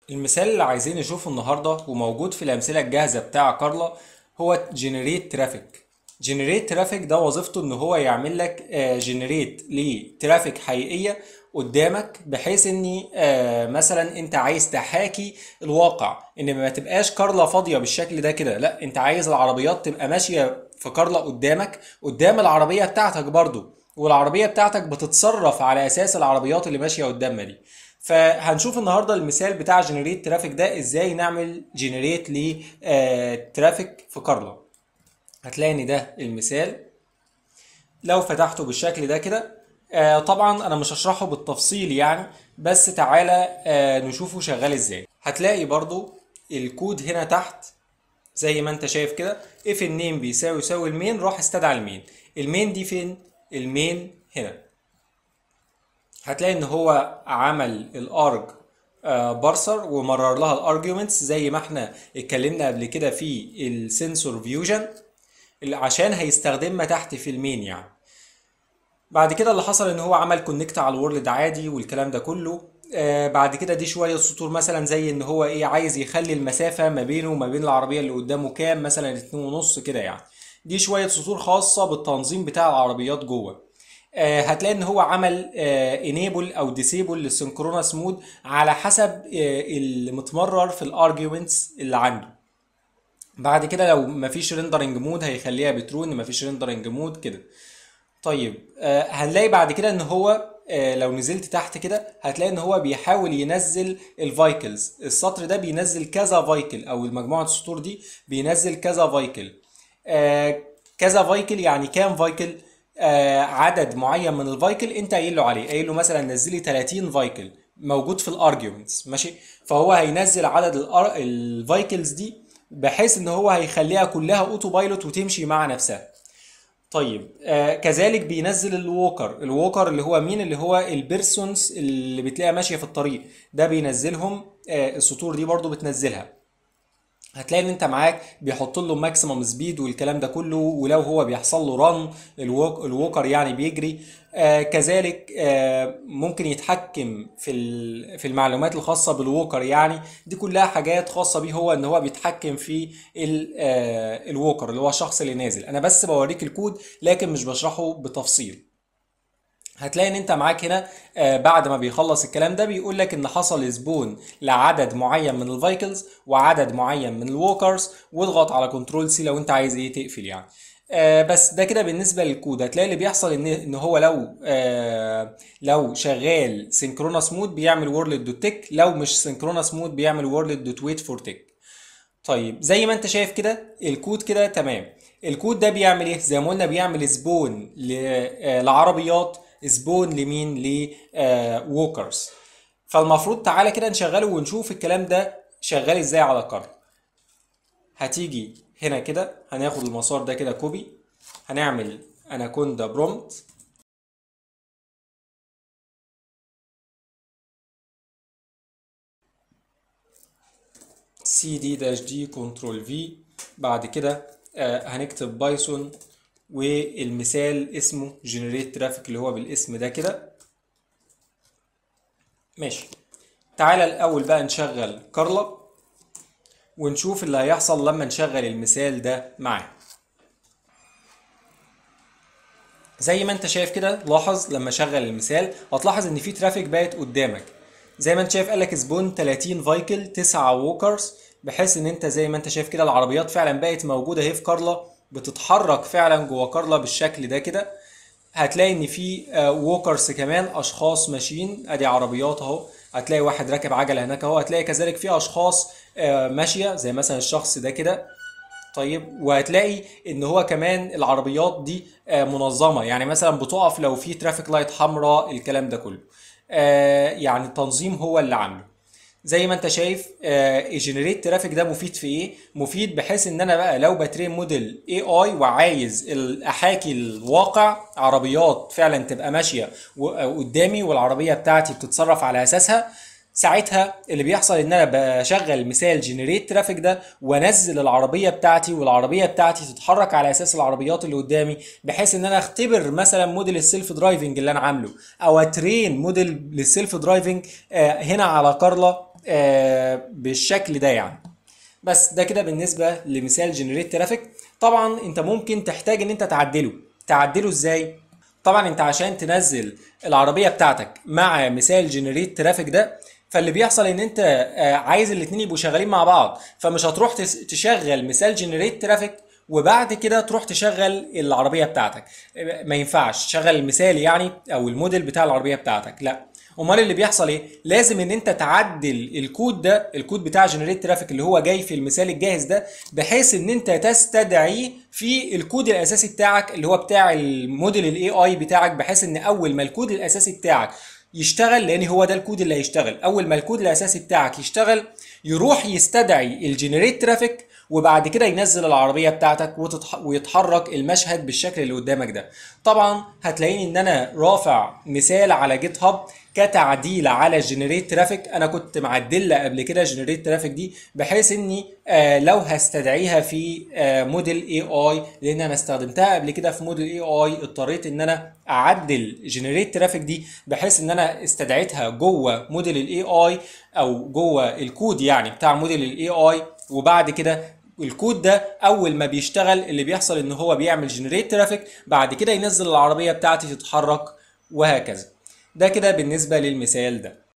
المثال اللي عايزين نشوفه النهارده وموجود في الامثله الجاهزه بتاع كارلا هو جنريت ترافيك جنريت ترافيك ده وظيفته ان هو يعمل لك جنريت لترافيك حقيقيه قدامك بحيث ان آه، مثلا انت عايز تحاكي الواقع ان ما تبقاش كارلا فاضيه بالشكل ده كده لا انت عايز العربيات تبقى ماشيه في كارلا قدامك قدام العربيه بتاعتك برضو والعربيه بتاعتك بتتصرف على اساس العربيات اللي ماشيه قدامنا دي فهنشوف النهارده المثال بتاع جنريت ترافيك ده ازاي نعمل جنريت لترافيك في كارلا هتلاقي ان ده المثال لو فتحته بالشكل ده كده آه، طبعا انا مش هشرحه بالتفصيل يعني بس تعالى آه، نشوفه شغال ازاي هتلاقي برضو الكود هنا تحت زي ما انت شايف كده if النيم بيساوي يساوي المين راح استدعى المين المين دي فين المين هنا هتلاقي ان هو عمل الارج بارسر ومرر لها الارجيومنتس زي ما احنا اتكلمنا قبل كده في السنسور فيوجن عشان هيستخدمها تحت في المين يعني بعد كده اللي حصل ان هو عمل كونكت على الورلد عادي والكلام ده كله آه بعد كده دي شويه سطور مثلا زي ان هو ايه عايز يخلي المسافه ما بينه وما بين العربيه اللي قدامه كام مثلا اتنين ونص كده يعني دي شويه سطور خاصه بالتنظيم بتاع العربيات جوه آه هتلاقي ان هو عمل انيبل او ديسيبل للسنكرونس مود على حسب آه اللي متمرر في الارجيومنتس اللي عنده بعد كده لو مفيش ريندرنج مود هيخليها بترون مفيش ريندرنج مود كده طيب آه هنلاقي بعد كده ان هو آه لو نزلت تحت كده هتلاقي ان هو بيحاول ينزل الفايكلز السطر ده بينزل كذا فايكل او المجموعه السطور دي بينزل كذا فايكل آه كذا فايكل يعني كام فايكل آه عدد معين من الفايكل انت قايل له عليه قايل له مثلا نزل لي 30 فايكل موجود في الارجيومنتس ماشي فهو هينزل عدد الفايكلز دي بحيث ان هو هيخليها كلها اوتو بايلوت وتمشي مع نفسها طيب آه كذلك بينزل الووكر الووكر اللي هو مين اللي هو البيرسونز اللي بتلاقيها ماشيه في الطريق ده بينزلهم آه السطور دي برضو بتنزلها هتلاقي ان انت معاك بيحط له ماكسيمم سبيد والكلام ده كله ولو هو بيحصل له رن الووك الووكر يعني بيجري آه كذلك آه ممكن يتحكم في في المعلومات الخاصه بالووكر يعني دي كلها حاجات خاصه بيه هو ان هو بيتحكم في آه الووكر اللي هو الشخص اللي نازل انا بس بوريك الكود لكن مش بشرحه بتفصيل هتلاقي ان انت معاك هنا آه بعد ما بيخلص الكلام ده بيقول لك ان حصل سبون لعدد معين من الفايكلز وعدد معين من الووكرز واضغط على كنترول سي لو انت عايز ايه تقفل يعني آه بس ده كده بالنسبه للكود هتلاقي اللي بيحصل ان ان هو لو آه لو شغال سينكرونس مود بيعمل وورلد دوت تك لو مش سينكرونس مود بيعمل وورلد دوت ويت فور تك طيب زي ما انت شايف كده الكود كده تمام الكود ده بيعمل ايه زي ما قلنا بيعمل سبون لعربيات سبون لمين لووكرز فالمفروض تعالى كده نشغله ونشوف الكلام ده شغال ازاي على الكارت هتيجي هنا كده هناخد المسار ده كده كوبي هنعمل اناكوندا برومت سي دي داش دي كنترول في بعد كده آه هنكتب بايثون والمثال اسمه جنريت ترافيك اللي هو بالاسم ده كده ماشي تعالى الاول بقى نشغل كارلا ونشوف اللي هيحصل لما نشغل المثال ده معاه زي ما انت شايف كده لاحظ لما شغل المثال هتلاحظ ان في ترافيك بقت قدامك زي ما انت شايف قالك سبون 30 فايكل 9 ووكرز بحيث ان انت زي ما انت شايف كده العربيات فعلا بقت موجوده اهي في كارلا بتتحرك فعلا جوه كارلا بالشكل ده كده هتلاقي ان في ووكرز كمان اشخاص ماشيين ادي عربيات اهو هتلاقي واحد راكب عجله هناك اهو هتلاقي كذلك في اشخاص ماشيه زي مثلا الشخص ده كده طيب وهتلاقي ان هو كمان العربيات دي منظمه يعني مثلا بتقف لو في ترافيك لايت حمراء الكلام ده كله يعني التنظيم هو اللي عامله زي ما انت شايف جنريت ترافيك ده مفيد في ايه مفيد بحيث ان انا بقى لو بترين موديل اي اي وعايز احاكي الواقع عربيات فعلا تبقى ماشيه قدامي والعربيه بتاعتي بتتصرف على اساسها ساعتها اللي بيحصل ان انا بشغل مثال جنريت ترافيك ده وانزل العربيه بتاعتي والعربيه بتاعتي تتحرك على اساس العربيات اللي قدامي بحيث ان انا اختبر مثلا موديل السيلف درايفنج اللي انا عامله او اترين موديل للسيلف درايفنج هنا على كارلا آه بالشكل ده يعني بس ده كده بالنسبه لمثال جنريت ترافيك طبعا انت ممكن تحتاج ان انت تعدله تعدله ازاي طبعا انت عشان تنزل العربيه بتاعتك مع مثال جنريت ترافيك ده فاللي بيحصل ان انت آه، عايز الاتنين يبقوا شغالين مع بعض فمش هتروح تس- تشغل مثال جنريت ترافيك وبعد كده تروح تشغل العربيه بتاعتك ما ينفعش تشغل المثال يعني او الموديل بتاع العربيه بتاعتك لا امال اللي بيحصل ايه لازم ان انت تعدل الكود ده الكود بتاع جنريت ترافيك اللي هو جاي في المثال الجاهز ده بحيث ان انت تستدعيه في الكود الاساسي بتاعك اللي هو بتاع الموديل الاي اي بتاعك بحيث ان اول ما الكود الاساسي بتاعك يشتغل لان هو ده الكود اللي هيشتغل اول ما الكود الاساسي بتاعك يشتغل يروح يستدعي الجنريت ترافيك وبعد كده ينزل العربيه بتاعتك وتتح... ويتحرك المشهد بالشكل اللي قدامك ده طبعا هتلاقيني ان انا رافع مثال على جيت هاب كتعديل على جنريت ترافيك انا كنت معدله قبل كده جنريت ترافيك دي بحيث اني آه لو هستدعيها في آه موديل اي اي لان انا استخدمتها قبل كده في موديل اي اي اضطريت ان انا اعدل جنريت ترافيك دي بحيث ان انا استدعيتها جوه موديل الاي اي او جوه الكود يعني بتاع موديل الاي اي وبعد كده الكود ده اول ما بيشتغل اللي بيحصل ان هو بيعمل جنريت ترافيك بعد كده ينزل العربيه بتاعتي تتحرك وهكذا ده كده بالنسبه للمثال ده